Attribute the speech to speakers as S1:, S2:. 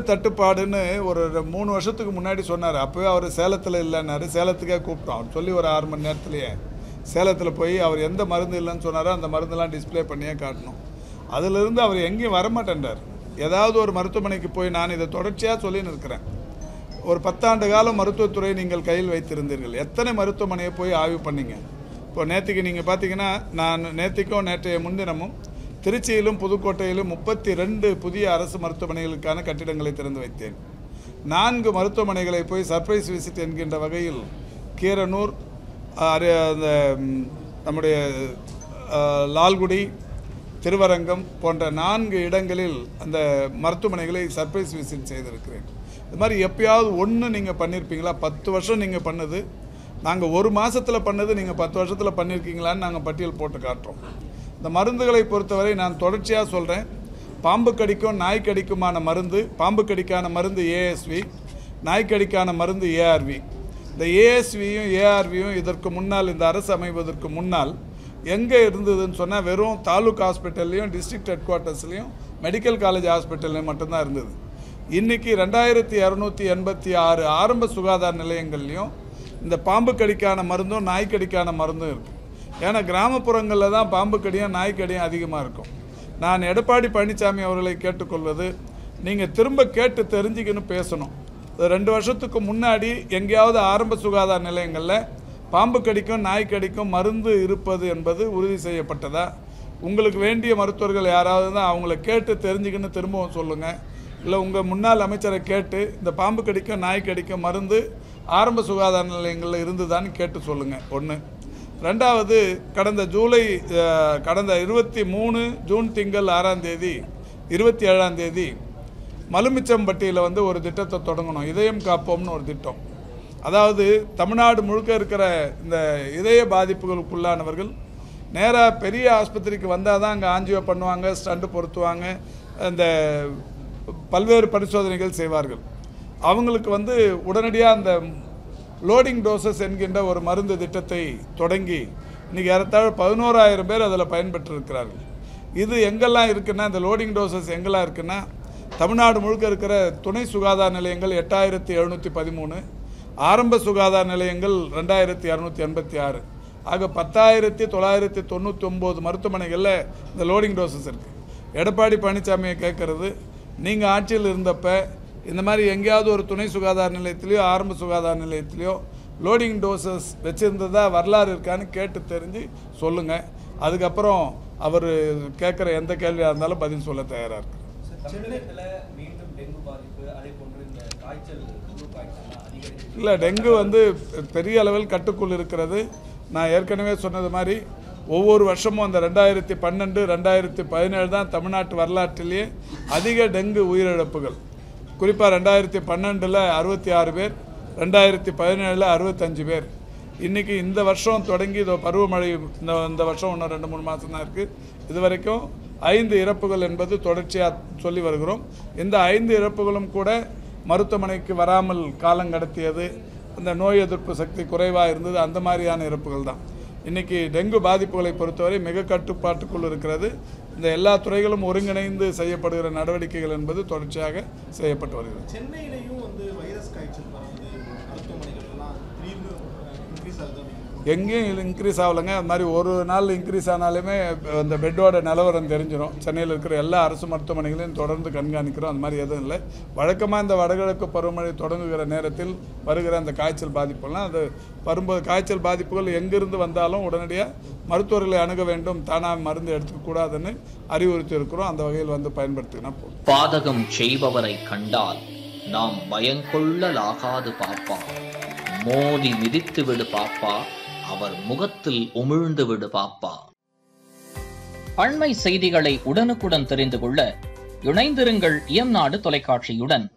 S1: தட்டுப்பாடுன்னு ஒரு ரெ- மூணு வருஷத்துக்கு முன்னாடி சொன்னார் அப்போவே அவர் சேலத்தில் இல்லைன்னாரு சேலத்துக்கே கூப்பிட்டோம் அவர் சொல்லி ஒரு ஆறு மணி நேரத்துலேயே சேலத்தில் போய் அவர் எந்த மருந்து இல்லைன்னு சொன்னாரோ அந்த மருந்தெல்லாம் டிஸ்ப்ளே பண்ணியே காட்டணும் அதிலிருந்து அவர் எங்கேயும் வரமாட்டேன்றார் ஏதாவது ஒரு மருத்துவமனைக்கு போய் நான் இதை தொடர்ச்சியாக சொல்லின்னு இருக்கிறேன் ஒரு பத்தாண்டு காலம் மருத்துவத்துறை நீங்கள் கையில் வைத்திருந்தீர்கள் எத்தனை மருத்துவமனையை போய் ஆய்வு பண்ணீங்க இப்போ நேற்றுக்கு நீங்கள் பார்த்தீங்கன்னா நான் நேற்றுக்கும் நேற்றைய முன்தினமும் திருச்சியிலும் புதுக்கோட்டையிலும் முப்பத்தி ரெண்டு புதிய அரசு மருத்துவமனைகளுக்கான கட்டிடங்களை திறந்து வைத்தேன் நான்கு மருத்துவமனைகளை போய் சர்ப்ரைஸ் விசிட் என்கின்ற வகையில் கீரனூர் அரு- அந்த ம், நம்முடைய ஆ, லால்குடி திருவரங்கம் போன்ற நான்கு இடங்களில் அந்த மருத்துவமனைகளை சர்ப்ரைஸ் விசிட் செய்திருக்கிறேன் இது மாதிரி எப்பயாவது ஒன்று நீங்கள் பண்ணியிருப்பீங்களா பத்து வருஷம் நீங்கள் பண்ணது நாங்கள் ஒரு மாதத்தில் பண்ணது நீங்கள் பத்து வருஷத்தில் பண்ணியிருக்கீங்களான்னு நாங்கள் பட்டியல் போட்டு காட்டுறோம் இந்த மருந்துகளை பொறுத்தவரை நான் தொடர்ச்சியாக சொல்கிறேன் பாம்பு கடிக்கும் நாய் கடிக்குமான மருந்து பாம்பு கடிக்கான மருந்து ஏஎஸ்வி நாய் கடிக்கான மருந்து ஏஆர்வி இந்த ஏஎஸ்வியும் ஏஆர்வியும் இதற்கு முன்னால் இந்த அரசு அமைவதற்கு முன்னால் எங்கே இருந்ததுன்னு சொன்னால் வெறும் தாலுக் ஹாஸ்பிட்டல்லையும் டிஸ்ட்ரிக்ட் ஹெட் குவார்ட்டர்ஸ்லையும் மெடிக்கல் காலேஜ் ஹாஸ்பிட்டல்லையும் மட்டும்தான் இருந்தது இன்னைக்கு ரெண்டாயிரத்தி இரநூத்தி எண்பத்தி ஆறு ஆரம்ப சுகாதார நிலையங்கள்லையும் இந்த பாம்பு கடிக்கான மருந்தும் நாய் கடிக்கான மருந்தும் இருக்குது ஏன்னா கிராமப்புறங்களில் தான் பாம்பு கடியும் நாய் கடியும் அதிகமாக இருக்கும் நான் எடப்பாடி பழனிசாமி அவர்களை கேட்டுக்கொள்வது நீங்கள் திரும்ப கேட்டு தெரிஞ்சுக்கின்னு பேசணும் இது ரெண்டு வருஷத்துக்கு முன்னாடி எங்கேயாவது ஆரம்ப சுகாதார நிலையங்களில் பாம்பு கடிக்கும் நாய் கடிக்கும் மருந்து இருப்பது என்பது உறுதி செய்யப்பட்டதா உங்களுக்கு வேண்டிய மருத்துவர்கள் யாராவது தான் அவங்கள கேட்டு தெரிஞ்சுக்கின்னு திரும்பவும் சொல்லுங்கள் இல்லை உங்கள் முன்னாள் அமைச்சரை கேட்டு இந்த பாம்பு கடிக்கும் நாய் கடிக்கும் மருந்து ஆரம்ப சுகாதார நிலையங்களில் இருந்துதான்னு கேட்டு சொல்லுங்கள் ஒன்று ரெண்டாவது கடந்த ஜூலை அஹ், கடந்த இருபத்தி மூணு ஜூன் திங்கள் ஆறாம் தேதி இருபத்தி ஏழாம் தேதி மலுமிச்சம்பட்டியில் வந்து ஒரு திட்டத்தை தொடங்கணும் இதயம் காப்போம்னு ஒரு திட்டம் அதாவது தமிழ்நாடு முழுக்க இருக்கிற இந்த இதய பாதிப்புகளுக்குள்ளானவர்கள் நேராக பெரிய ஆஸ்பத்திரிக்கு வந்தால் தான் அங்கே ஆஞ்சியோ பண்ணுவாங்க ஸ்டண்ட் பொருத்துவாங்க இந்த பல்வேறு பரிசோதனைகள் செய்வார்கள் அவங்களுக்கு வந்து உடனடியாக அந்த லோடிங் டோசஸ் என்கின்ற ஒரு மருந்து திட்டத்தை தொடங்கி இன்றைக்கி ஏறத்தாழ பதினோராயிரம் பேர் அதில் பயன்பெற்றிருக்கிறார்கள் இது எங்கெல்லாம் இருக்குன்னா இந்த லோடிங் டோசஸ் எங்கெல்லாம் இருக்குன்னா தமிழ்நாடு முழுக்க இருக்கிற துணை சுகாதார நிலையங்கள் எட்டாயிரத்தி எழுநூற்றி பதிமூணு ஆரம்ப சுகாதார நிலையங்கள் ரெண்டாயிரத்தி இரநூத்தி எண்பத்தி ஆறு ஆக பத்தாயிரத்தி தொள்ளாயிரத்தி தொண்ணூற்றி ஒம்பது மருத்துவமனைகளில் இந்த லோடிங் டோசஸ் இருக்குது எடப்பாடி பழனிசாமியை கேட்குறது நீங்கள் ஆட்சியில் இருந்தப்ப இந்த மாதிரி எங்கேயாவது ஒரு துணை சுகாதார நிலையத்திலையோ ஆரம்ப சுகாதார நிலையத்திலையோ லோடிங் டோசஸ் வச்சுருந்ததா வரலாறு இருக்கான்னு கேட்டு தெரிஞ்சு சொல்லுங்கள் அதுக்கப்புறம் அவர் கேட்குற எந்த கேள்வியாக இருந்தாலும் பதில் சொல்ல தயாராக இருக்கு
S2: தமிழகத்துல மீண்டும் டெங்கு பாதிப்பு அதே போன்று இந்த காய்ச்சல் குழு காய்ச்சல் அதிகரித்து
S1: இல்லை டெங்கு வந்து பெரிய அளவில் கட்டுக்குள் இருக்கிறது நான் ஏற்கனவே சொன்னது மாதிரி ஒவ்வொரு வருஷமும் அந்த ரெண்டாயிரத்தி பன்னெண்டு ரெண்டாயிரத்தி பதினேழு தான் தமிழ்நாட்டு வரலாற்றிலேயே அதிக டெங்கு உயிரிழப்புகள் குறிப்பாக ரெண்டாயிரத்தி பன்னெண்டில் அறுபத்தி ஆறு பேர் ரெண்டாயிரத்தி பதினேழில் அறுபத்தஞ்சு பேர் இன்றைக்கி இந்த வருஷம் தொடங்கி இதோ பருவமழை இந்த இந்த வருஷம் இன்னும் ரெண்டு மூணு மாதம் தான் இருக்குது இது வரைக்கும் ஐந்து இறப்புகள் என்பது தொடர்ச்சியாக சொல்லி வருகிறோம் இந்த ஐந்து இறப்புகளும் கூட மருத்துவமனைக்கு வராமல் காலம் கடத்தியது அந்த நோய் எதிர்ப்பு சக்தி குறைவாக இருந்தது அந்த மாதிரியான இறப்புகள் தான் இன்றைக்கி டெங்கு பாதிப்புகளை பொறுத்தவரை மிக கட்டுப்பாட்டுக்குள் இருக்கிறது இந்த எல்லா துறைகளும் ஒருங்கிணைந்து செய்யப்படுகிற நடவடிக்கைகள் என்பது தொடர்ச்சியாக செய்யப்பட்டு வருகிறது
S3: சென்னையிலையும் வந்து வைரஸ் காய்ச்சல் பரவுது மருத்துவமனைகள் எல்லாம் திடீர்னு இன்க்ரீஸ் ஆகுது அப்படிங்க
S1: எங்கேயும் இது இன்க்ரீஸ் ஆகலைங்க அது மாதிரி ஒரு நாள் இன்க்ரீஸ் ஆனாலுமே அந்த பெட்டோட நிலவரம் தெரிஞ்சிடும் சென்னையில் இருக்கிற எல்லா அரசு மருத்துவமனைகளையும் தொடர்ந்து கண்காணிக்கிறோம் அந்த மாதிரி எதுவும் இல்லை வழக்கமாக இந்த வடகிழக்கு பருவமழை தொடங்குகிற நேரத்தில் வருகிற அந்த காய்ச்சல் பாதிப்புலாம் அது வரும்போது காய்ச்சல் பாதிப்புகள் எங்கிருந்து வந்தாலும் உடனடியாக மருத்துவர்களை அணுக வேண்டும் தானாக மருந்து எடுத்துக்கூடாதுன்னு அறிவுறுத்தி இருக்கிறோம் அந்த வகையில் வந்து பயன்படுத்தினா போதும்
S4: பாதகம் செய்பவரை கண்டால் நாம் பயங்கொள்ளலாகாது பாப்பா மோதி மிதித்து விடு பாப்பா அவர் முகத்தில் உமிழ்ந்து விடு பாப்பா அண்மை செய்திகளை உடனுக்குடன் தெரிந்து கொள்ள இணைந்திருங்கள் இயம்நாடு தொலைக்காட்சியுடன்